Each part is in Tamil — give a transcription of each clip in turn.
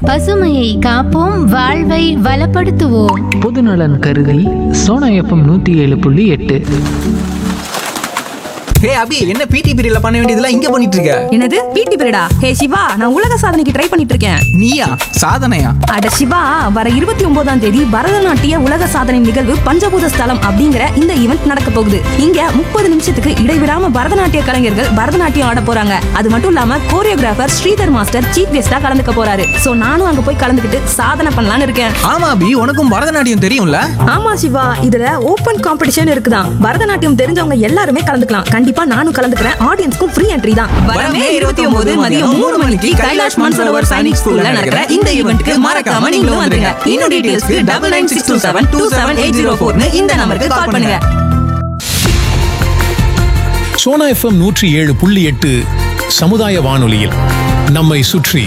பசுமையை காப்போம் வாழ்வை வளப்படுத்துவோம் பொதுநலன் கருதி சோனா எஃப்எம் நூற்றி ஏழு புள்ளி எட்டு ஹே அபி என்ன பிடி பீரியட்ல பண்ண வேண்டியதெல்லாம் இங்க பண்ணிட்டு இருக்க என்னது பிடி பீரியடா ஹே சிவா நான் உலக சாதனைக்கு ட்ரை பண்ணிட்டு இருக்கேன் நீயா சாதனையா அட சிவா வர இருபத்தி ஒன்பதாம் தேதி பரதநாட்டிய உலக சாதனை நிகழ்வு பஞ்சபூத ஸ்தலம் அப்படிங்கிற இந்த ஈவெண்ட் நடக்க போகுது இங்க முப்பது நிமிஷத்துக்கு இடைவிடாம பரதநாட்டிய கலைஞர்கள் பரதநாட்டியம் ஆட போறாங்க அது மட்டும் இல்லாம கோரியோகிராஃபர் ஸ்ரீதர் மாஸ்டர் சீஃப் கெஸ்டா கலந்துக்க போறாரு சோ நானும் அங்க போய் கலந்துக்கிட்டு சாதனை பண்ணலாம்னு இருக்கேன் ஆமா அபி உனக்கும் பரதநாட்டியம் தெரியும்ல ஆமா சிவா இதுல ஓபன் காம்படிஷன் இருக்குதான் பரதநாட்டியம் தெரிஞ்சவங்க எல்லாருமே கலந்துக்கலாம் கண்டிப்பா நானும் கலந்துக்கிறேன் ஆடியன்ஸ்க்கும் ஃப்ரீ என்ட்ரி தான் வரமே இருபத்தி ஒன்பது மதியம் மூணு மணிக்கு கைலாஷ் மான்சரோவர் சைனிக் ஸ்கூல்ல நடக்கிற இந்த ஈவெண்ட்க்கு மறக்காம நீங்களும் வந்துருங்க இன்னும் டீடைல்ஸ்க்கு double nine six two seven two seven eight zero ஃபோர்னு இந்த நம்பருக்கு கால் பண்ணுங்க சோனா எஃப்எம் நூற்றி ஏழு புள்ளி எட்டு சமுதாய வானொலியில் நம்மை சுற்றி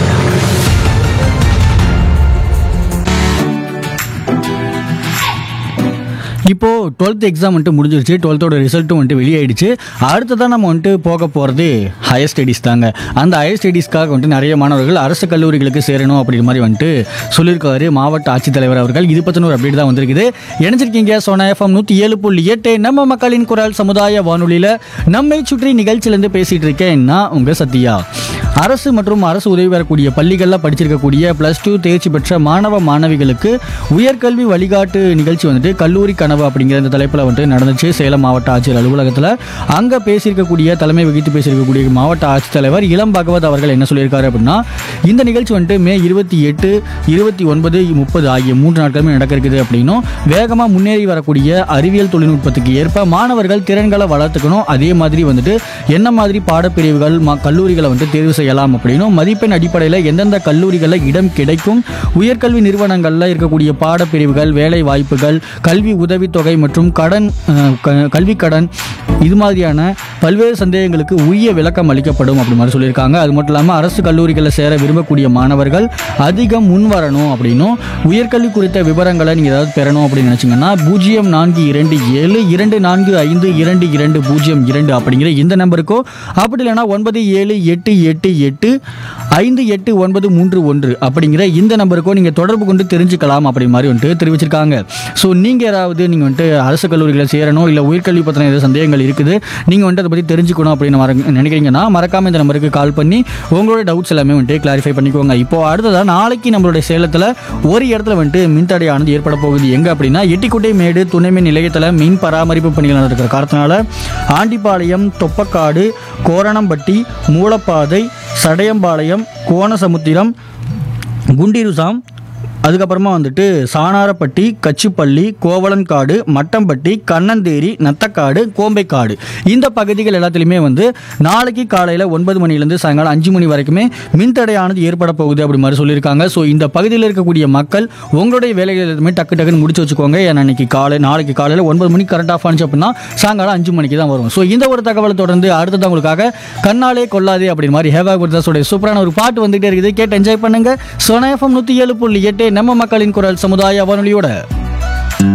இப்போது டுவெல்த் எக்ஸாம் வந்துட்டு முடிஞ்சிருச்சு டுவெல்த்தோட ரிசல்ட்டும் வந்துட்டு வெளியாயிடுச்சு அடுத்ததான் நம்ம வந்துட்டு போக போகிறது ஹையர் ஸ்டடீஸ் தாங்க அந்த ஹையர் ஸ்டடீஸ்க்காக வந்துட்டு நிறைய மாணவர்கள் அரசு கல்லூரிகளுக்கு சேரணும் அப்படிங்கிற மாதிரி வந்துட்டு சொல்லியிருக்காரு மாவட்ட ஆட்சித்தலைவர் அவர்கள் இது பற்றின ஒரு அப்டேட் தான் வந்திருக்குது இணைஞ்சிருக்கீங்க சோனா எஃப்எம் நூற்றி ஏழு புள்ளி எட்டு நம்ம மக்களின் குரல் சமுதாய வானொலியில் நம்மை சுற்றி நிகழ்ச்சியிலேருந்து பேசிகிட்டு இருக்கேன் நான் உங்கள் சத்யா அரசு மற்றும் அரசு உதவி பெறக்கூடிய பள்ளிகளில் படிச்சிருக்கக்கூடிய ப்ளஸ் டூ தேர்ச்சி பெற்ற மாணவ மாணவிகளுக்கு உயர்கல்வி வழிகாட்டு நிகழ்ச்சி வந்துட்டு கல்லூரி கனவு அப்படிங்கிற இந்த தலைப்பில் வந்துட்டு நடந்துச்சு சேலம் மாவட்ட ஆட்சியர் அலுவலகத்தில் அங்கே பேசியிருக்கக்கூடிய தலைமை வகித்து பேசியிருக்கக்கூடிய மாவட்ட ஆட்சித்தலைவர் இளம் பகவத் அவர்கள் என்ன சொல்லியிருக்காரு அப்படின்னா இந்த நிகழ்ச்சி வந்துட்டு மே இருபத்தி எட்டு இருபத்தி ஒன்பது முப்பது ஆகிய மூன்று நாட்களுமே நடக்க இருக்குது அப்படின்னும் வேகமாக முன்னேறி வரக்கூடிய அறிவியல் தொழில்நுட்பத்துக்கு ஏற்ப மாணவர்கள் திறன்களை வளர்த்துக்கணும் அதே மாதிரி வந்துட்டு என்ன மாதிரி பாடப்பிரிவுகள் ம கல்லூரிகளை வந்துட்டு தேர்வு செய்யலாம் அப்படின்னும் மதிப்பெண் அடிப்படையில் எந்தெந்த கல்லூரிகளில் இடம் கிடைக்கும் உயர்கல்வி நிறுவனங்களில் இருக்கக்கூடிய பாடப்பிரிவுகள் வேலை வாய்ப்புகள் கல்வி உதவித்தொகை மற்றும் கடன் அஹ், க- கல்வி கடன் இது மாதிரியான பல்வேறு சந்தேகங்களுக்கு உரிய விளக்கம் அளிக்கப்படும் அப்படி மாதிரி சொல்லியிருக்காங்க அது மட்டும் இல்லாமல் அரசு கல்லூரிகளில் சேர விரும்பக்கூடிய மாணவர்கள் அதிகம் முன் வரணும் அப்படின்னும் உயர்கல்வி குறித்த விவரங்களை நீங்கள் ஏதாவது பெறணும் அப்படின்னு நினச்சிங்கன்னா பூஜ்ஜியம் நான்கு இரண்டு ஏழு இரண்டு நான்கு ஐந்து இரண்டு இரண்டு பூஜ்ஜியம் இரண்டு அப்படிங்கிற இந்த நம்பருக்கோ அப்படி இல்லைன்னா ஒன்பது ஏழு எட்டு எட்டு எட்டு ஐந்து எட்டு ஒன்பது மூன்று ஒன்று அப்படிங்கிற இந்த நம்பருக்கோ நீங்கள் தொடர்பு கொண்டு தெரிஞ்சுக்கலாம் அப்படி மாதிரி வந்துட்டு தெரிவிச்சிருக்காங்க ஸோ நீங்கள் ஏதாவது நீங்கள் வந்துட்டு அரசு கல்லூரிகளில் சேரணும் இல்லை உயர்கல்வி பற்றின ஏதாவது சந்தேகங்கள் இருக்குது நீங்கள் வந்துட்டு அதை பற்றி தெரிஞ்சுக்கணும் அப்படின்னு மற நினைக்கிறீங்கன்னா மறக்காமல் இந்த நம்பருக்கு கால் பண்ணி உங்களோட டவுட்ஸ் எல்லாமே வந்துட்டு கிளாரிஃபை பண்ணிக்கோங்க இப்போ அடுத்ததாக நாளைக்கு நம்மளுடைய சேலத்தில் ஒரு இடத்துல வந்துட்டு மின்தடையானது ஏற்பட போகுது எங்கே அப்படின்னா எட்டிக்குட்டை மேடு துணைமின் நிலையத்தில் மின் பராமரிப்பு பணிகள் நடக்கிற காரணத்தினால ஆண்டிப்பாளையம் தொப்பக்காடு கோரணம்பட்டி மூலப்பாதை சடையம்பாளையம் கோணசமுத்திரம் குண்டிருசாம் அதுக்கப்புறமா வந்துட்டு சாணாரப்பட்டி கச்சிப்பள்ளி கோவலன்காடு மட்டம்பட்டி கண்ணந்தேரி நத்தக்காடு கோம்பைக்காடு இந்த பகுதிகள் எல்லாத்துலேயுமே வந்து நாளைக்கு காலையில் ஒன்பது மணிலேருந்து சாயங்காலம் அஞ்சு மணி வரைக்குமே மின்தடையானது ஏற்பட போகுது அப்படி மாதிரி சொல்லியிருக்காங்க ஸோ இந்த பகுதியில் இருக்கக்கூடிய மக்கள் உங்களுடைய வேலைகள் எதுவுமே டக்கு டக்குன்னு முடிச்சு வச்சுக்கோங்க ஏன்னா இன்னைக்கு காலை நாளைக்கு காலையில் ஒன்பது மணிக்கு கரண்ட் ஆஃப் ஆனிச்சு அப்படின்னா சாயங்காலம் அஞ்சு மணிக்கு தான் வரும் ஸோ இந்த ஒரு தகவலை தொடர்ந்து அடுத்தது உங்களுக்காக கண்ணாலே கொள்ளாதே அப்படி மாதிரி ஹேவா குர்தாஸோடைய சூப்பரான ஒரு பாட்டு வந்துகிட்டே இருக்குது கேட்டு என்ஜாய் பண்ணுங்க சோனா எஃப்எம் நூற்றி ஏழு புள்ளி எட்டு நம்ம மக்களின் குரல் சமுதாய வானொலியோட